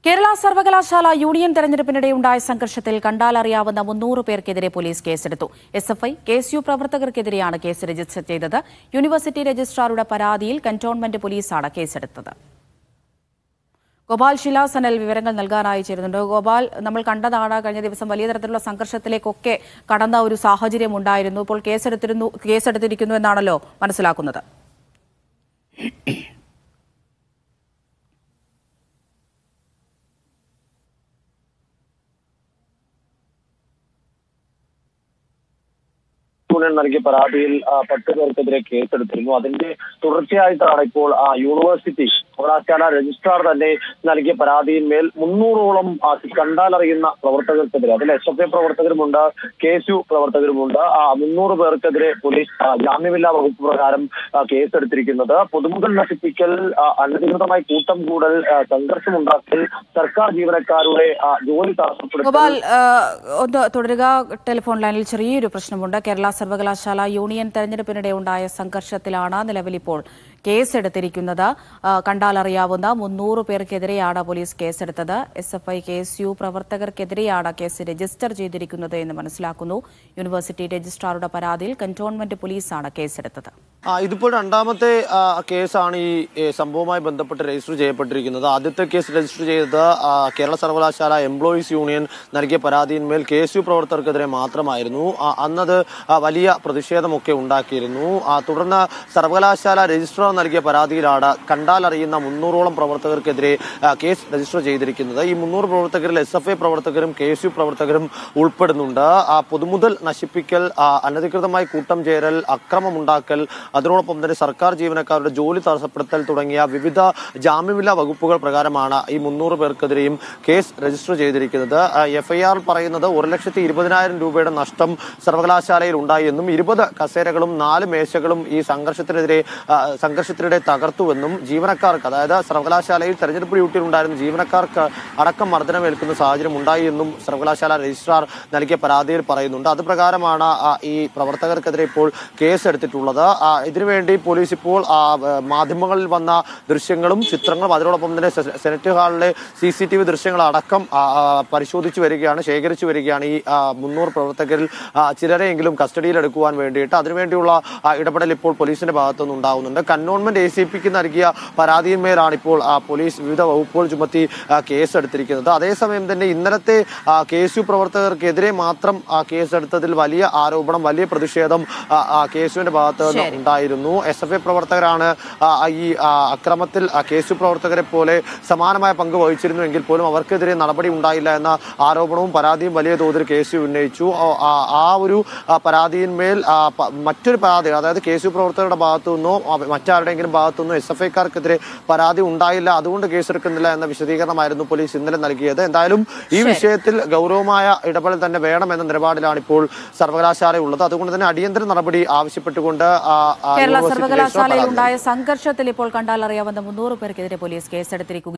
കേരള സർവകലാശാല യൂണിയൻ തെരഞ്ഞെടുപ്പിനിടെ ഉണ്ടായ സംഘർഷത്തിൽ കണ്ടാലറിയാവുന്ന മുന്നൂറ് പേർക്കെതിരെ പോലീസ് കേസെടുത്തു S F I K S U പ്രവർത്തകർക്കെതിരെയാണ് കേസ് രജിസ്റ്റർ ചെയ്തത് യൂണിവേഴ്സിറ്റി രജിസ്ട്രാറുടെ പരാതിയിൽ കന്റോൺമെന്റ് പോലീസാണ് കേസെടുത്തത് ഗോപാൽ ശിലാസനൽ വിവരങ്ങൾ നൽകാനായി ചേരുന്നുണ്ട് ഗോപാൽ നമ്മൾ കണ്ടതാണ് കഴിഞ്ഞ ദിവസം വലിയ തരത്തിലുള്ള സംഘർഷത്തിലേക്കൊക്കെ കടന്ന ഒരു സാഹചര്യം ഉണ്ടായിരുന്നു ഇപ്പോൾ കേസെടുത്തിരുന്നു കേസെടുത്തിരിക്കുന്നു എന്നാണല്ലോ മനസ്സിലാക്കുന്നത് യൂണിയൻ നൽകിയ പരാതിയിൽ ആ, പത്ത് പേർക്കെതിരെ കേസെടുത്തിരുന്നു അതിന്റെ തുടർച്ചയായിട്ടാണ് ഇപ്പോൾ ആ യൂണിവേഴ്സിറ്റി സർവകലാശാല രജിസ്ട്രാർ തന്നെ നൽകിയ പരാതിയിന്മേൽ മുന്നൂറോളം ആ, കണ്ടാലറിയുന്ന പ്രവർത്തകർക്കെതിരെ അതിൽ എസ് എഫ് ഐ പ്രവർത്തകരുമുണ്ട് കെ എസ് യു പ്രവർത്തകരുമുണ്ട് ആ മുന്നൂറ് പേർക്കെതിരെ പോലീസ് ആ, ജാമ്യമില്ലാ വകുപ്പ് പ്രകാരം ആ, കേസെടുത്തിരിക്കുന്നത് പൊതുമുതൽ നശിപ്പിക്കൽ ആ, അനധികൃതമായി കൂട്ടം കൂടൽ ആ, സംഘർഷമുണ്ടാക്കൽ സർക്കാർ ജീവനക്കാരുടെ ആ, ജോലി തടസ്സപ്പെടുത്തൽ ഗോപാൽ ആ, ഒന്ന് തുടരുക ടെലിഫോൺ ലൈനിൽ ചെറിയൊരു പ്രശ്നമുണ്ട് കേരള സർവകലാശാല യൂണിയൻ തെരഞ്ഞെടുപ്പിനിടെ ഉണ്ടായ സംഘർഷത്തിലാണ് നിലവിലിപ്പോൾ കേസെടുത്തിരിക്കുന്നത് ആ, കണ്ടാലറിയാവുന്ന മുന്നൂറ് പേർക്കെതിരെയാണ് പോലീസ് കേസെടുത്തത് S F I K S U പ്രവർത്തകർക്കെതിരെയാണ് കേസ് രജിസ്റ്റർ ചെയ്തിരിക്കുന്നത് എന്ന് മനസ്സിലാക്കുന്നു യൂണിവേഴ്സിറ്റി രജിസ്ട്രാറുടെ പരാതിയിൽ കന്റോൺമെന്റ് പോലീസാണ് കേസെടുത്തത് ആ, ഇതിപ്പോൾ രണ്ടാമത്തെ ആ, കേസാണ് ഈ ഏ, സംഭവവുമായി ബന്ധപ്പെട്ട് രജിസ്റ്റർ ചെയ്യപ്പെട്ടിരിക്കുന്നത് ആദ്യത്തെ കേസ് രജിസ്റ്റർ ചെയ്തത് ആ, കേരള സർവകലാശാല എംപ്ലോയീസ് യൂണിയൻ നൽകിയ പരാതിയിന്മേൽ കെ എസ് യു പ്രവർത്തകർക്കെതിരെ മാത്രമായിരുന്നു ആ, അന്നത് ആ, വലിയ പ്രതിഷേധമൊക്കെ ഉണ്ടാക്കിയിരുന്നു ആ, തുടർന്ന് സർവകലാശാല രജിസ്ട്രാർ നൽകിയ പരാതിയിലാണ് കണ്ടാലറിയുന്ന മുന്നൂറോളം പ്രവർത്തകർക്കെതിരെ ആ, കേസ് രജിസ്റ്റർ ചെയ്തിരിക്കുന്നത് ഈ മുന്നൂറ് പ്രവർത്തകരിൽ എസ് എഫ് ഐ പ്രവർത്തകരും കെ എസ് യു പ്രവർത്തകരും ഉൾപ്പെടുന്നുണ്ട് ആ, പൊതുമുതൽ നശിപ്പിക്കൽ ആ, അനധികൃതമായി കൂട്ടം ചേരൽ അക്രമമുണ്ടാക്കൽ അതിനോടൊപ്പം തന്നെ സർക്കാർ ജീവനക്കാരുടെ ജോലി തടസ്സപ്പെടുത്തൽ തുടങ്ങിയ വിവിധ ജാമ്യമില്ലാ വകുപ്പുകൾ പ്രകാരമാണ് ഈ മുന്നൂറ് പേർക്കെതിരെയും കേസ് രജിസ്റ്റർ ചെയ്തിരിക്കുന്നത് എഫ്ഐആർ പറയുന്നത് ഒരു ലക്ഷത്തി ഇരുപതിനായിരം രൂപയുടെ നഷ്ടം സർവകലാശാലയിൽ ഉണ്ടായി എന്നും ഇരുപത് കസേരകളും നാല് മേശകളും ഈ സംഘർഷത്തിനെതിരെ ആ, സംഘർഷത്തിനിടെ തകർത്തുവെന്നും ജീവനക്കാർക്ക് അതായത് സർവകലാശാലയിൽ തെരഞ്ഞെടുപ്പ് ഡ്യൂട്ടിയിൽ ഉണ്ടായിരുന്ന ജീവനക്കാർക്ക് അടക്കം മർദ്ദനമേൽക്കുന്ന സാഹചര്യം ഉണ്ടായി എന്നും സർവകലാശാല രജിസ്ട്രാർ നൽകിയ പരാതിയിൽ പറയുന്നുണ്ട് അത് പ്രകാരമാണ് ആ, ഈ പ്രവർത്തകർക്കെതിരെ ഇപ്പോൾ കേസ് എടുത്തിട്ടുള്ളത് ആ, ഇതിനുവേണ്ടി പോലീസ് ഇപ്പോൾ ആ, ആ, മാധ്യമങ്ങളിൽ വന്ന ദൃശ്യങ്ങളും ചിത്രങ്ങളും അതിനോടൊപ്പം തന്നെ സെ- സെനറ്റ് ഹാളിലെ സി സി ടി വി ദൃശ്യങ്ങളടക്കം ആ, ആ, പരിശോധിച്ചു വരികയാണ് ശേഖരിച്ചു വരികയാണ് ഈ ആ, മുന്നൂറ് പ്രവർത്തകരിൽ ആ, ചിലരെയെങ്കിലും കസ്റ്റഡിയിൽ എടുക്കുവാൻ വേണ്ടിയിട്ട് അതിനുവേണ്ടിയുള്ള ആ, ഇടപെടൽ ഇപ്പോൾ പോലീസിന്റെ ഭാഗത്തുനിന്ന് ഉണ്ടാകുന്നുണ്ട് കന്റോൺമെന്റ് എ സി പിക്ക് നൽകിയ പരാതിയിന്മേലാണ് ഇപ്പോൾ ആ, പോലീസ് വിവിധ വകുപ്പുകൾ ചുമത്തി ആ, കേസ് എടുത്തിരിക്കുന്നത് അതേസമയം തന്നെ ഇന്നലത്തെ ആ, കെ എസ് യു പ്രവർത്തകർക്കെതിരെ മാത്രം ആ, കേസെടുത്തതിൽ വലിയ ആരോപണം വലിയ പ്രതിഷേധം ആ, ആ, കെ എസ് യുവിന്റെ ഭാഗത്ത് നിന്ന് ശരി. ഉണ്ടായിരുന്നു എസ് എഫ് ഐ പ്രവർത്തകരാണ് ആ, ഈ ആ, അക്രമത്തിൽ ആ, കെ എസ് യു പ്രവർത്തകരെ പോലെ സമാനമായ പങ്ക് വഹിച്ചിരുന്നുവെങ്കിൽ പോലും അവർക്കെതിരെ നടപടി ഉണ്ടായില്ല എന്ന ആരോപണവും പരാതിയും വലിയ തോതിൽ കെ എസ് യു ഉന്നയിച്ചു ആ, ആ, ആ ഒരു ആ, പരാതിയിന്മേൽ ആ, പ- മറ്റൊരു പരാതി അതായത് കെ എസ് യു പ്രവർത്തകരുടെ ഭാഗത്തു നിന്നോ ആ, മറ്റാരുടെയെങ്കിലും ഭാഗത്തു നിന്നോ എസ് എഫ് ഐക്കാർക്കെതിരെ പരാതി ഉണ്ടായില്ല അതുകൊണ്ട് കേസെടുക്കുന്നില്ല എന്ന വിശദീകരണമായിരുന്നു പോലീസ് ഇന്നലെ നൽകിയത് എന്തായാലും ഈ വിഷയത്തിൽ ഗൗരവമായ ഇടപെടൽ തന്നെ വേണമെന്ന നിലപാടിലാണ് ഇപ്പോൾ സർവകലാശാല ഉള്ളത് അതുകൊണ്ട് തന്നെ അടിയന്തര നടപടി ആവശ്യപ്പെട്ടുകൊണ്ട് ആ, ആ, കേരള യൂണിവേഴ്സിറ്റി രജിസ്ട്രാർ സർവകലാശാലയിൽ പരാതി ഉണ്ടായ സംഘർഷത്തിൽ ഇപ്പോൾ കണ്ടാലറിയാവുന്ന മുന്നൂറ് പേർക്കെതിരെ പോലീസ് കേസെടുത്തിരിക്കുകയാണ്